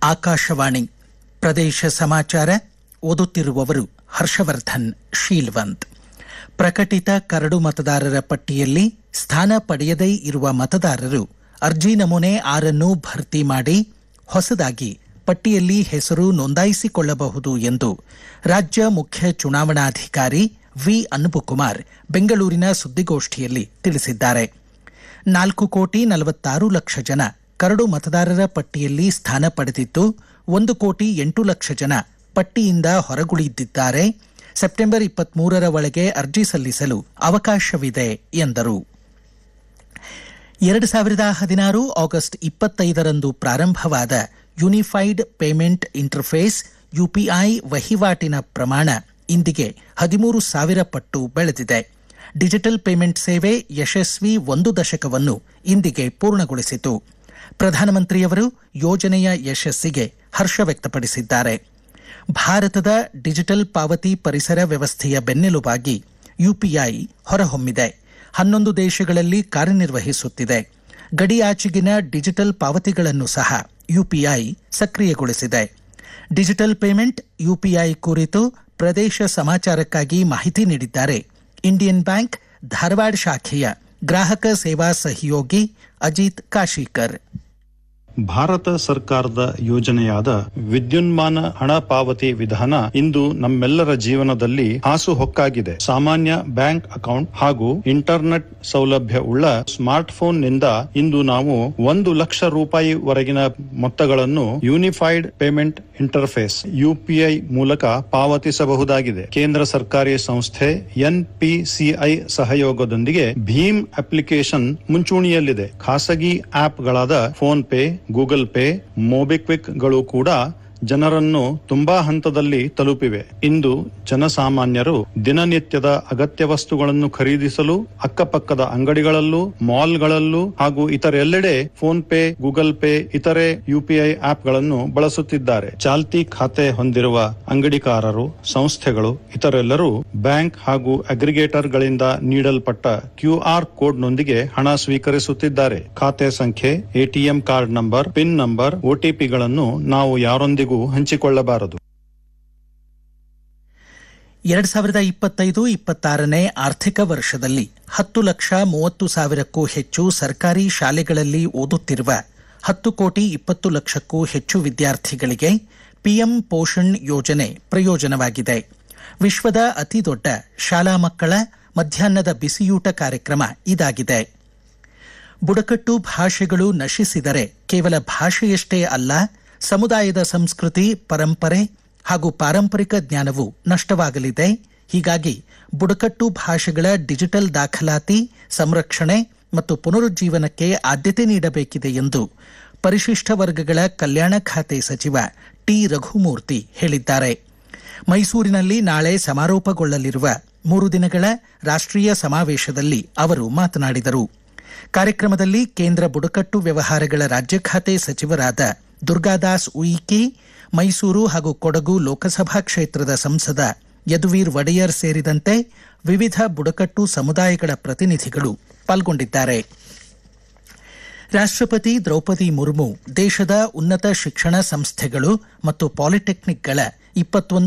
ಆಕಾಶವಾಣಿ ಪ್ರದೇಶ ಸಮಾಚಾರ ಓದುತ್ತಿರುವವರು ಹರ್ಷವರ್ಧನ್ ಶೀಲ್ವಂತ್ ಪ್ರಕಟಿತ ಕರಡು ಮತದಾರರ ಪಟ್ಟಿಯಲ್ಲಿ ಸ್ಥಾನ ಪಡೆಯದೇ ಇರುವ ಮತದಾರರು ಅರ್ಜಿ ನಮೂನೆ ಆರನ್ನು ಭರ್ತಿ ಮಾಡಿ ಹೊಸದಾಗಿ ಪಟ್ಟಿಯಲ್ಲಿ ಹೆಸರು ನೋಂದಾಯಿಸಿಕೊಳ್ಳಬಹುದು ಎಂದು ರಾಜ್ಯ ಮುಖ್ಯ ಚುನಾವಣಾಧಿಕಾರಿ ವಿ ಅನ್ಬುಕುಮಾರ್ ಬೆಂಗಳೂರಿನ ಸುದ್ದಿಗೋಷ್ಠಿಯಲ್ಲಿ ತಿಳಿಸಿದ್ದಾರೆ ನಾಲ್ಕು ಕೋಟಿ ನಲವತ್ತಾರು ಲಕ್ಷ ಜನ ಕರಡು ಮತದಾರರ ಪಟ್ಟಿಯಲ್ಲಿ ಸ್ಥಾನ ಪಡೆದಿದ್ದು ಒಂದು ಕೋಟಿ ಎಂಟು ಲಕ್ಷ ಜನ ಪಟ್ಟಿಯಿಂದ ಹೊರಗುಳಿದಿದ್ದಾರೆ ಸೆಪ್ಟೆಂಬರ್ ಇಪ್ಪತ್ಮೂರರ ಒಳಗೆ ಅರ್ಜಿ ಸಲ್ಲಿಸಲು ಅವಕಾಶವಿದೆ ಎಂದರು ಎರಡು ಸಾವಿರದ ಹದಿನಾರು ಆಗಸ್ಟ್ ಇಪ್ಪತ್ತೈದರಂದು ಪ್ರಾರಂಭವಾದ ಯುನಿಫೈಡ್ ಪೇಮೆಂಟ್ ಇಂಟರ್ಫೇಸ್ ಯುಪಿಐ ವಹಿವಾಟಿನ ಪ್ರಮಾಣ ಇಂದಿಗೆ ಹದಿಮೂರು ಸಾವಿರ ಪಟ್ಟು ಬೆಳೆದಿದೆ ಡಿಜಿಟಲ್ ಪೇಮೆಂಟ್ ಸೇವೆ ಯಶಸ್ವಿ ಒಂದು ದಶಕವನ್ನು ಇಂದಿಗೆ ಪೂರ್ಣಗೊಳಿಸಿತು ಪ್ರಧಾನಮಂತ್ರಿಯವರು ಯೋಜನೆಯ ಯಶಸ್ಸಿಗೆ ಹರ್ಷ ವ್ಯಕ್ತಪಡಿಸಿದ್ದಾರೆ ಭಾರತದ ಡಿಜಿಟಲ್ ಪಾವತಿ ಪರಿಸರ ವ್ಯವಸ್ಥೆಯ ಬೆನ್ನೆಲುಬಾಗಿ ಯುಪಿಐ ಹೊರಹೊಮ್ಮಿದೆ ಹನ್ನೊಂದು ದೇಶಗಳಲ್ಲಿ ಕಾರ್ಯನಿರ್ವಹಿಸುತ್ತಿದೆ ಗಡಿಯಾಚೆಗಿನ ಡಿಜಿಟಲ್ ಪಾವತಿಗಳನ್ನು ಸಹ ಯುಪಿಐ ಸಕ್ರಿಯಗೊಳಿಸಿದೆ ಡಿಜಿಟಲ್ ಪೇಮೆಂಟ್ ಯುಪಿಐ ಕುರಿತು ಪ್ರದೇಶ ಸಮಾಚಾರಕ್ಕಾಗಿ ಮಾಹಿತಿ ನೀಡಿದ್ದಾರೆ ಇಂಡಿಯನ್ ಬ್ಯಾಂಕ್ ಧಾರವಾಡ ಶಾಖೆಯ ಗ್ರಾಹಕ ಸೇವಾ ಸಹಯೋಗಿ ಅಜಿತ್ ಕಾಶೀಕರ್ ಭಾರತ ಸರ್ಕಾರದ ಯೋಜನೆಯಾದ ವಿದ್ಯುನ್ಮಾನ ಹಣ ಪಾವತಿ ವಿಧಾನ ಇಂದು ನಮ್ಮೆಲ್ಲರ ಜೀವನದಲ್ಲಿ ಹಾಸುಹೊಕ್ಕಾಗಿದೆ ಸಾಮಾನ್ಯ ಬ್ಯಾಂಕ್ ಅಕೌಂಟ್ ಹಾಗೂ ಇಂಟರ್ನೆಟ್ ಸೌಲಭ್ಯ ಉಳ್ಳ ಸ್ಮಾರ್ಟ್ ಫೋನ್ ನಿಂದ ಇಂದು ನಾವು ಒಂದು ಲಕ್ಷ ರೂಪಾಯಿ ವರೆಗಿನ ಮೊತ್ತಗಳನ್ನು ಯೂನಿಫೈಡ್ ಪೇಮೆಂಟ್ ಇಂಟರ್ಫೇಸ್ ಯುಪಿಐ ಮೂಲಕ ಪಾವತಿಸಬಹುದಾಗಿದೆ ಕೇಂದ್ರ ಸರ್ಕಾರಿ ಸಂಸ್ಥೆ ಎನ್ಪಿಸಿಐ ಸಹಯೋಗದೊಂದಿಗೆ ಭೀಮ್ ಅಪ್ಲಿಕೇಶನ್ ಮುಂಚೂಣಿಯಲ್ಲಿದೆ ಖಾಸಗಿ ಆಪ್ಗಳಾದ PhonePe Google Pay MobiKwik ಗಳು ಕೂಡ ಜನರನ್ನು ತುಂಬಾ ಹಂತದಲ್ಲಿ ತಲುಪಿವೆ ಇಂದು ಜನಸಾಮಾನ್ಯರು ದಿನನಿತ್ಯದ ಅಗತ್ಯ ವಸ್ತುಗಳನ್ನು ಖರೀದಿಸಲು ಅಕ್ಕಪಕ್ಕದ ಅಂಗಡಿಗಳಲ್ಲೂ ಮಾಲ್ಗಳಲ್ಲೂ ಹಾಗೂ ಇತರೆಲ್ಲೆಡೆ ಫೋನ್ ಪೇ ಗೂಗಲ್ ಪೇ ಇತರೆ ಯುಪಿಐ ಆಪ್ಗಳನ್ನು ಬಳಸುತ್ತಿದ್ದಾರೆ ಚಾಲ್ತಿ ಖಾತೆ ಹೊಂದಿರುವ ಅಂಗಡಿಕಾರರು ಸಂಸ್ಥೆಗಳು ಇತರೆಲ್ಲರೂ ಬ್ಯಾಂಕ್ ಹಾಗೂ ಅಗ್ರಿಗೇಟರ್ಗಳಿಂದ ನೀಡಲ್ಪಟ್ಟ ಕ್ಯೂಆರ್ ಕೋಡ್ನೊಂದಿಗೆ ಹಣ ಸ್ವೀಕರಿಸುತ್ತಿದ್ದಾರೆ ಖಾತೆ ಸಂಖ್ಯೆ ATM card number pin number ಒಟಿಪಿಗಳನ್ನು ನಾವು ಯಾರೊಂದಿಗೂ ಹಂಚಿಕೊಳ್ಳಬಾರದು ಎರಡ್ ಸಾವಿರದ ಇಪ್ಪತ್ತೈದು ಇಪ್ಪತ್ತಾರನೇ ಆರ್ಥಿಕ ವರ್ಷದಲ್ಲಿ ಹತ್ತು ಲಕ್ಷ ಮೂವತ್ತು ಸಾವಿರಕ್ಕೂ ಹೆಚ್ಚು ಸರ್ಕಾರಿ ಶಾಲೆಗಳಲ್ಲಿ ಓದುತ್ತಿರುವ ಹತ್ತು ಕೋಟಿ ಇಪ್ಪತ್ತು ಲಕ್ಷಕ್ಕೂ ಹೆಚ್ಚು ವಿದ್ಯಾರ್ಥಿಗಳಿಗೆ ಪಿಎಂ ಪೋಷಣ್ ಯೋಜನೆ ಪ್ರಯೋಜನವಾಗಿದೆ ವಿಶ್ವದ ಅತಿದೊಡ್ಡ ಶಾಲಾ ಮಕ್ಕಳ ಮಧ್ಯಾಹ್ನದ ಬಿಸಿಯೂಟ ಕಾರ್ಯಕ್ರಮ ಇದಾಗಿದೆ ಬುಡಕಟ್ಟು ಭಾಷೆಗಳು ನಶಿಸಿದರೆ ಕೇವಲ ಭಾಷೆಯಷ್ಟೇ ಅಲ್ಲ ಸಮುದಾಯದ ಸಂಸ್ಕೃತಿ ಪರಂಪರೆ ಹಾಗೂ ಪಾರಂಪರಿಕ ಜ್ಞಾನವು ನಷ್ಟವಾಗಲಿದೆ ಹೀಗಾಗಿ ಬುಡಕಟ್ಟು ಭಾಷೆಗಳ ಡಿಜಿಟಲ್ ದಾಖಲಾತಿ ಸಂರಕ್ಷಣೆ ಮತ್ತು ಪುನರುಜ್ಜೀವನಕ್ಕೆ ಆದ್ಯತೆ ನೀಡಬೇಕಿದೆ ಎಂದು ಪರಿಶಿಷ್ಟ ವರ್ಗಗಳ ಕಲ್ಯಾಣ ಖಾತೆ ಸಚಿವ ಟಿ ರಘುಮೂರ್ತಿ ಹೇಳಿದ್ದಾರೆ ಮೈಸೂರಿನಲ್ಲಿ ನಾಳೆ ಸಮಾರೋಪಗೊಳ್ಳಲಿರುವ ಮೂರು ದಿನಗಳ ರಾಷ್ಟ್ರೀಯ ಸಮಾವೇಶದಲ್ಲಿ ಅವರು ಮಾತನಾಡಿದರು ಕಾರ್ಯಕ್ರಮದಲ್ಲಿ ಕೇಂದ್ರ ಬುಡಕಟ್ಟು ವ್ಯವಹಾರಗಳ ರಾಜ್ಯ ಖಾತೆ ಸಚಿವರಾದ ದುರ್ಗಾದಾಸ್ ಉಯಿಕೆ ಮೈಸೂರು ಹಾಗೂ ಕೊಡಗು ಲೋಕಸಭಾ ಕ್ಷೇತ್ರದ ಸಂಸದ ಯದುವೀರ್ ಒಡೆಯರ್ ಸೇರಿದಂತೆ ವಿವಿಧ ಬುಡಕಟ್ಟು ಸಮುದಾಯಗಳ ಪ್ರತಿನಿಧಿಗಳು ಪಾಲ್ಗೊಂಡಿದ್ದಾರೆ ರಾಷ್ಟ್ರಪತಿ ದ್ರೌಪದಿ ಮುರ್ಮು ದೇಶದ ಉನ್ನತ ಶಿಕ್ಷಣ ಸಂಸ್ಥೆಗಳು ಮತ್ತು ಪಾಲಿಟೆಕ್ನಿಕ್ಗಳ ಇಪ್ಪತ್ತೊಂದು